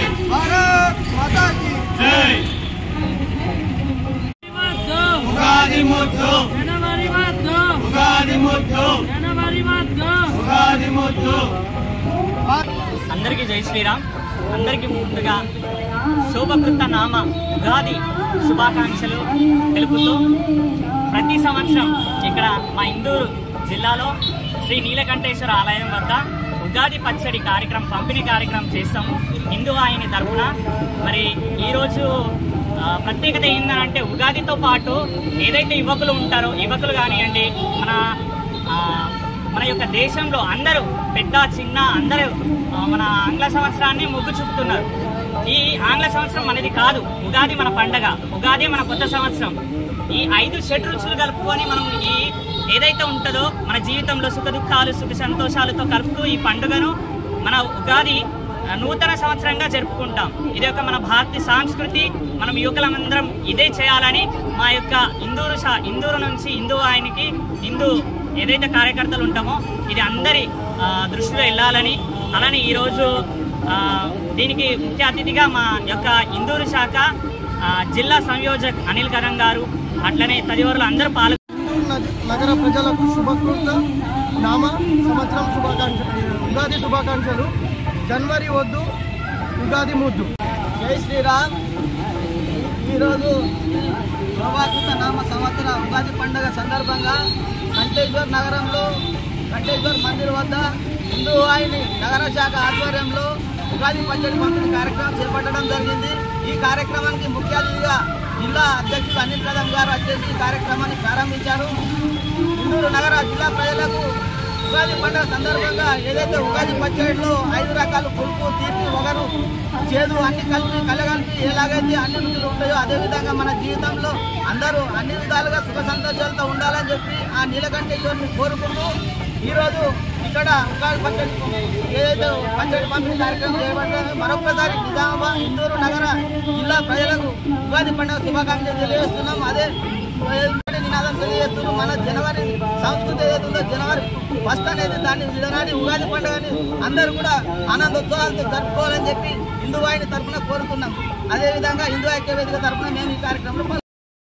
భారత్ మాతా key జై ఉగాది ముద్దు జనవరి వద్దు ఉగాది ముద్దు జనవరి వద్దు ఉగాది ముద్దు అందరికీ జై శ్రీరామ్ అందరికీ ముందుగా శోభకృత నామ ఉగాది శుభాకాంక్షలు తెలుపుతూ ప్రతి సంవత్సరం ఇక్కడ మా ఇందూరు జిల్లాలో శ్రీ నీలకంఠేశ్వర ఆలయం వద్ద ఉగాది పచ్చడి కార్యక్రమం పంపిణీ కార్యక్రమం చేస్తాము హిందూ వాహిని తరఫున మరి ఈరోజు ఆ, ప్రత్యేకత ఏంటంటే ఉగాదితో పాటు ఏదైతే యువకులు ఉంటారో యువకులు కానివ్వండి మన ఆ, మన యొక్క దేశంలో అందరూ పెద్ద చిన్న అందరూ ఆ, మన ఆంగ్ల సంవత్సరాన్ని మొగ్గు చూపుతున్నారు ఈ ఆంగ్ల సంవత్సరం మనది కాదు ఉగాది మన పండగ ఉగాది మన కొత్త సంవత్సరం ఈ ఐదు షెడ్ రుచులు కలుపుకొని మనం ఈ ఏదైతే ఉంటుందో మన జీవితంలో సుఖ దుఃఖాలు సుఖ సంతోషాలతో కలుపుతూ ఈ పండుగను మన ఉగాది ఆ, నూతన సంవత్సరంగా జరుపుకుంటాం ఇది ఒక మన భారతీయ సంస్కృతి మనం యువకులందరం ఇదే చేయాలని మా యొక్క ఇందూరు శా- ఇందూరు నుంచి హిందూ ఆయనకి హిందూ ఏదైతే కార్యకర్తలు ఉంటామో ఇది అందరి ఆ, దృష్టిలో వెళ్ళాలని అలానే ఈరోజు ఆ, దీనికి ముఖ్య అతిథిగా మా యొక్క ఇందూరు శాఖ ఆ, జిల్లా సంయోజక్ అనిల్ కరణ్ గారు అట్లనే తదివరులు అందరూ పాల్గొన్నారు ఇందూరు నగ- నగర ప్రజలకు శుభకృత నామ సంవత్సరం శుభాకాంక్షలు ఉగాది శుభాకాంక్షలు జనవరి వద్దు ఉగాది ముద్దు జై శ్రీరామ్ ఈరోజు శోభాకృత నామ సంవత్సర ఉగాది పండుగ సందర్భంగా కంటేశ్వర్ నగరంలో కంటేశ్వర్ మందిర్ వద్ద హిందూ వాహిని నగర శాఖ ఆధ్వర్యంలో ఉగాది పచ్చడి పంపిణీ కార్యక్రమం చేపట్టడం జరిగింది ఈ కార్యక్రమానికి ముఖ్య అతిథిగా జిల్లా అధ్యక్షుడు అనిల్ కదం గారు వచ్చేసి ఈ కార్యక్రమాన్ని ప్రారంభించారు ఇందూరు నగర జిల్లా ప్రజలకు ఉగాది పండుగ సందర్భంగా ఏదైతే ఉగాది పచ్చడిలో ఐదు రకాల పులుపు తీపి ఒగరు చేదు అన్ని కలిపి కలగలిపి ఎలాగైతే అన్ని రుచులు ఉంటాయో అదే విధంగా మన జీవితంలో అందరూ అన్ని విధాలుగా సుఖ సంతోషాలతో ఉండాలని చెప్పి ఆ నీలకంఠేశ్వరిని కోరుకుంటూ ఈరోజు ఇక్కడ ఉగాది పచ్చడి ఏదైతే పచ్చడి పంపిణీ కార్యక్రమం చేయబడ్డారో మరొకసారి నిజామాబాద్ ఇందూరు నగర జిల్లా ప్రజలకు ఉగాది పండుగ శుభాకాంక్షలు తెలియజేస్తున్నాం అదే ఏదైతే నినాదం తెలియజేస్తున్నారు మన జనవరి సంస్కృతి ఏదైతే ఉందో జనవరి ఫస్ట్ అనేది దాన్ని విడనాడి ఉగాది పండుగని అందరూ కూడా ఆనందోత్సవాలతో జరుపుకోవాలని చెప్పి హిందూ వాహిని తరఫున కోరుతున్నాం అదేవిధంగా హిందూ ఐక్య వేదిక తరఫున మేము ఈ కార్యక్రమంలో పాల్గొన్నాం.